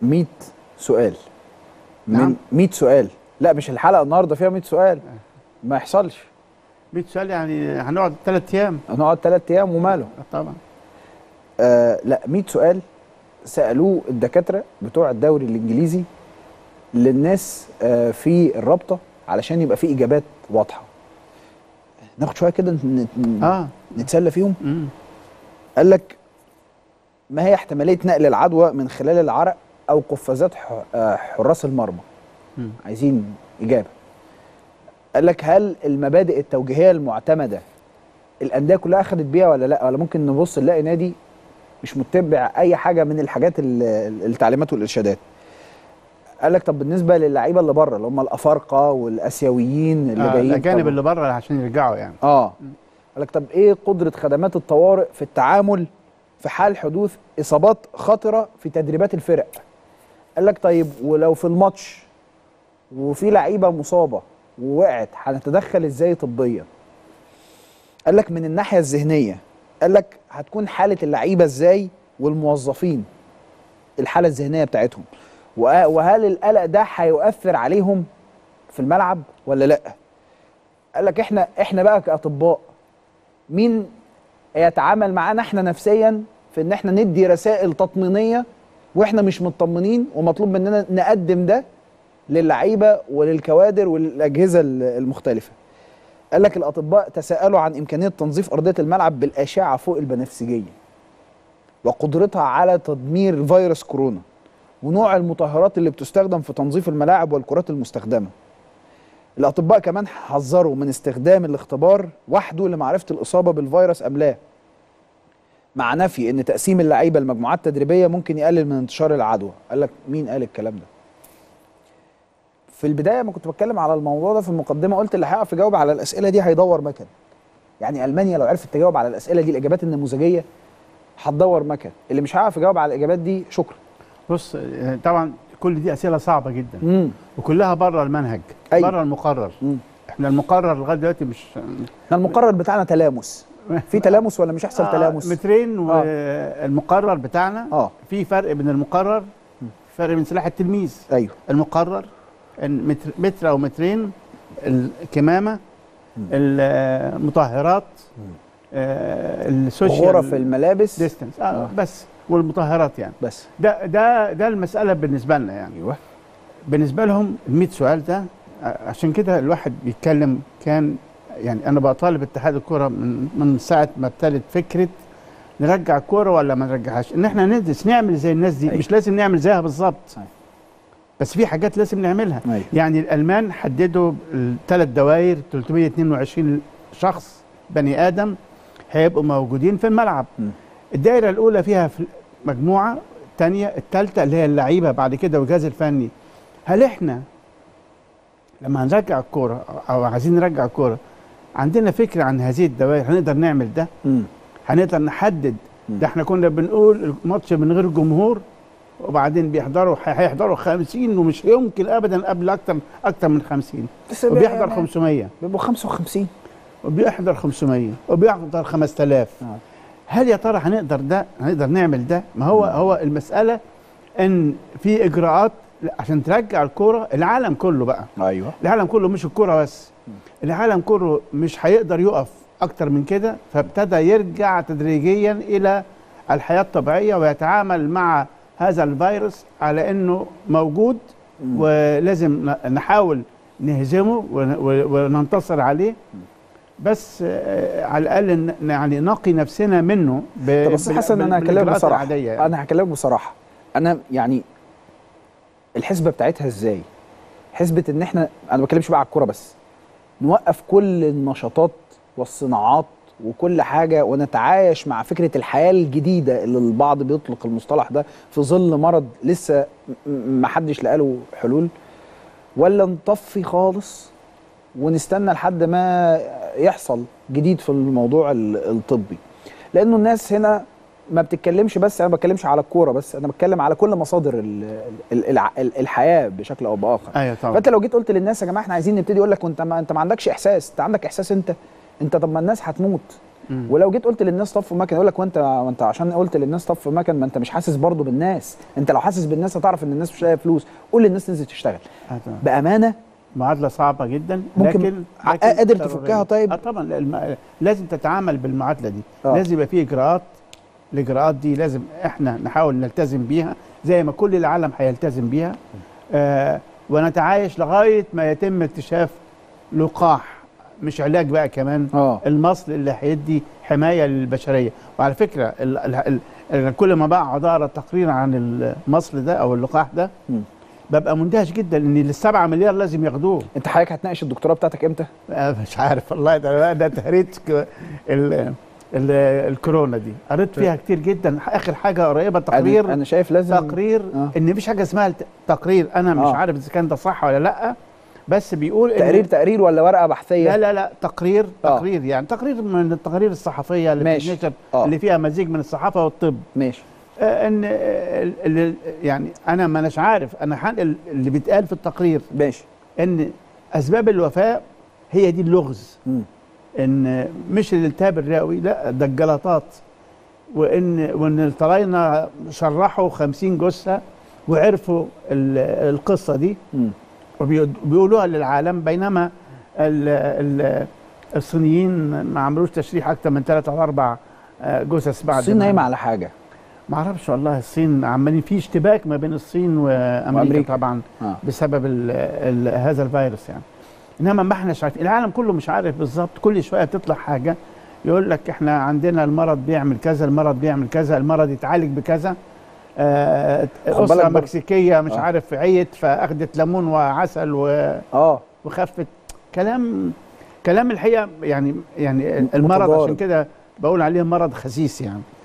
100 سؤال من نعم. 100 سؤال لا مش الحلقه النهارده فيها 100 سؤال ما يحصلش 100 سؤال يعني هنقعد ثلاث ايام هنقعد ثلاث ايام وماله طبعا آه لا 100 سؤال سالوه الدكاتره بتوع الدوري الانجليزي للناس آه في الرابطه علشان يبقى في اجابات واضحه ناخد شويه كده ن- ن- اه نتسلى فيهم مم. قال لك ما هي احتماليه نقل العدوى من خلال العرق او قفازات ح- آه، حراس المرمى مم. عايزين اجابه قال لك هل المبادئ التوجيهيه المعتمده الانديه كلها اخذت بيها ولا لا ولا ممكن نبص نلاقي نادي مش متبع اي حاجه من الحاجات ال- ال- التعليمات والارشادات قال لك طب بالنسبه للعيبه اللي بره اللي هم الافارقه والاسيويين اللي آه جايين الاجانب طب- اللي بره عشان يرجعوا يعني اه قال لك طب ايه قدره خدمات الطوارئ في التعامل في حال حدوث اصابات خطره في تدريبات الفرق قال لك طيب ولو في الماتش وفي لعيبه مصابه ووقعت هنتدخل ازاي طبيا قال لك من الناحيه الذهنيه قال لك هتكون حاله اللعيبه ازاي والموظفين الحاله الذهنيه بتاعتهم وه- وهل القلق ده هيؤثر عليهم في الملعب ولا لا قال لك احنا احنا بقى كاطباء مين يتعامل معانا احنا نفسيا في ان احنا ندي رسائل تطمينيه واحنا مش مطمنين ومطلوب مننا نقدم ده للعيبه وللكوادر والاجهزه ال- المختلفه قال لك الاطباء تساءلوا عن امكانيه تنظيف ارضيه الملعب بالاشعه فوق البنفسجيه وقدرتها على تدمير فيروس كورونا ونوع المطهرات اللي بتستخدم في تنظيف الملاعب والكرات المستخدمه الاطباء كمان حذروا من استخدام الاختبار وحده لمعرفه الاصابه بالفيروس ام لا مع نفي ان تقسيم اللعيبه لمجموعات تدريبيه ممكن يقلل من انتشار العدوى قال لك مين قال الكلام ده في البدايه ما كنت بتكلم على الموضوع ده في المقدمه قلت اللي هيعرف يجاوب على الاسئله دي هيدور مكان يعني المانيا لو عرفت تجاوب على الاسئله دي الاجابات النموذجيه هتدور مكان اللي مش هيعرف يجاوب على الاجابات دي شكرا بص آه، طبعا كل دي اسئله صعبه جدا امم وكلها بره المنهج أيوة. بره المقرر مم. احنا المقرر لغايه دلوقتي مش احنا المقرر بتاعنا تلامس في تلامس ولا مش هيحصل آه، تلامس مترين آه. والمقرر بتاعنا اه في فرق بين المقرر فرق بين سلاح التلميذ ايوه المقرر إن متر, متر او مترين الكمامه المطهرات آه، السوشيال غرف الملابس ديستنس آه آه. بس والمطهرات يعني بس ده ده ده المساله بالنسبه لنا يعني ايوه بالنسبه لهم ال 100 سؤال ده ع- عشان كده الواحد بيتكلم كان يعني انا بطالب اتحاد الكوره من من ساعه ما ابتدت فكره نرجع الكوره ولا ما نرجعهاش ان احنا ندرس نعمل زي الناس دي أيوة. مش لازم نعمل زيها بالظبط صحيح. بس في حاجات لازم نعملها ايوه يعني الالمان حددوا الثلاث دوائر 322 شخص بني ادم هيبقوا موجودين في الملعب م. الدائره الاولى فيها في مجموعه الثانيه الثالثه اللي هي اللعيبه بعد كده والجهاز الفني هل احنا لما هنرجع الكوره او عايزين نرجع الكوره عندنا فكره عن هذه الدوائر هنقدر نعمل ده امم هنقدر نحدد مم. ده احنا كنا بنقول الماتش من غير جمهور وبعدين بيحضروا هيحضروا 50 ومش يمكن ابدا قبل اكتر اكتر من 50 بس وبيحضر يعني 500 بيبقوا 55 وبيحضر 500 وبيحضر 5000 آه. هل يا ترى هنقدر ده هنقدر نعمل ده ما هو هو المساله ان في اجراءات عشان ترجع الكوره العالم كله بقى ايوه العالم كله مش الكوره بس العالم كله مش هيقدر يقف اكتر من كده فابتدى يرجع تدريجيا الى الحياه الطبيعيه ويتعامل مع هذا الفيروس على انه موجود ولازم ن- نحاول نهزمه ون- و- وننتصر عليه بس آه، على الاقل ن- يعني نقي نفسنا منه ب- طب بس بال- حسن بال- انا هكلمك بالإجراءات بصراحه العادية يعني. انا هكلمك بصراحه انا يعني الحسبه بتاعتها ازاي حسبه ان احنا انا ما بتكلمش بقى على الكوره بس نوقف كل النشاطات والصناعات وكل حاجه ونتعايش مع فكره الحياه الجديده اللي البعض بيطلق المصطلح ده في ظل مرض لسه م- م- ما حدش لقى له حلول ولا نطفي خالص ونستنى لحد ما يحصل جديد في الموضوع ال- الطبي لانه الناس هنا ما بتتكلمش بس انا ما بتكلمش على الكوره بس انا بتكلم على كل مصادر ال ال الع- ال الحياه بشكل او باخر ايوه طبعا فانت لو جيت قلت للناس يا جماعه احنا عايزين نبتدي يقول لك وانت ما انت ما عندكش احساس انت عندك احساس انت انت طب ما الناس هتموت مم. ولو جيت قلت للناس طفوا مكن يقول لك وانت وانت عشان قلت للناس طفوا مكن ما انت مش حاسس برضو بالناس انت لو حاسس بالناس هتعرف ان الناس مش لاقيه فلوس قول للناس تنزل تشتغل آه، تمام. بامانه معادله صعبه جدا ممكن لكن ع- لكن قادر ضرورية. تفكها طيب؟ اه طبعا الم... لازم تتعامل بالمعادله دي آه. آه. لازم يبقى في اجراءات الاجراءات دي لازم احنا نحاول نلتزم بيها زي ما كل العالم هيلتزم بيها آه ونتعايش لغايه ما يتم اكتشاف لقاح مش علاج بقى كمان اه المصل اللي هيدي حمايه للبشريه وعلى فكره ال ال ال كل ما بقعد اقرا تقرير عن المصل ده او اللقاح ده مم. ببقى مندهش جدا ان السبعة مليار لازم ياخدوه انت حضرتك هتناقش الدكتوراه بتاعتك امتى؟ آه، مش عارف والله ده ده تهريت ك- ال ال الكورونا دي قريت فيها كتير جدا اخر حاجه قريبه تقرير انا, أنا شايف لازم تقرير آه. ان مفيش حاجه اسمها الت- تقرير انا مش آه. عارف اذا كان ده صح ولا لا بس بيقول إن- تقرير تقرير ولا ورقه بحثيه؟ لا لا لا تقرير آه. تقرير يعني تقرير من التقارير الصحفيه اللي ماشي. بتتنشر آه. اللي فيها مزيج من الصحافه والطب ماشي آه، ان آه، ال- ال- يعني انا ما اناش عارف انا حان اللي بيتقال في التقرير ماشي ان اسباب الوفاه هي دي اللغز مم. ان مش الالتهاب الرئوي لا ده الجلطات وان وان الطلاينه شرحوا 50 جثه وعرفوا ال- القصه دي مم. وبيقولوها للعالم بينما ال ال الصينيين ما عملوش تشريح اكتر من ثلاث او اربع آه، جثث بعد الصين ما- نايمه على حاجه ما اعرفش والله الصين عمالين في اشتباك ما بين الصين وامريكا, وأمريكا. طبعا اه بسبب ال ال هذا الفيروس يعني انما ما احناش عارفين العالم كله مش عارف بالظبط كل شويه تطلع حاجه يقول لك احنا عندنا المرض بيعمل كذا المرض بيعمل كذا المرض يتعالج بكذا آه خد بالك اسره برضه. مكسيكيه مش آه. عارف عيت فاخدت ليمون وعسل و اه وخفت كلام كلام الحقيقه يعني يعني المرض متضارب. عشان كده بقول عليه مرض خسيس يعني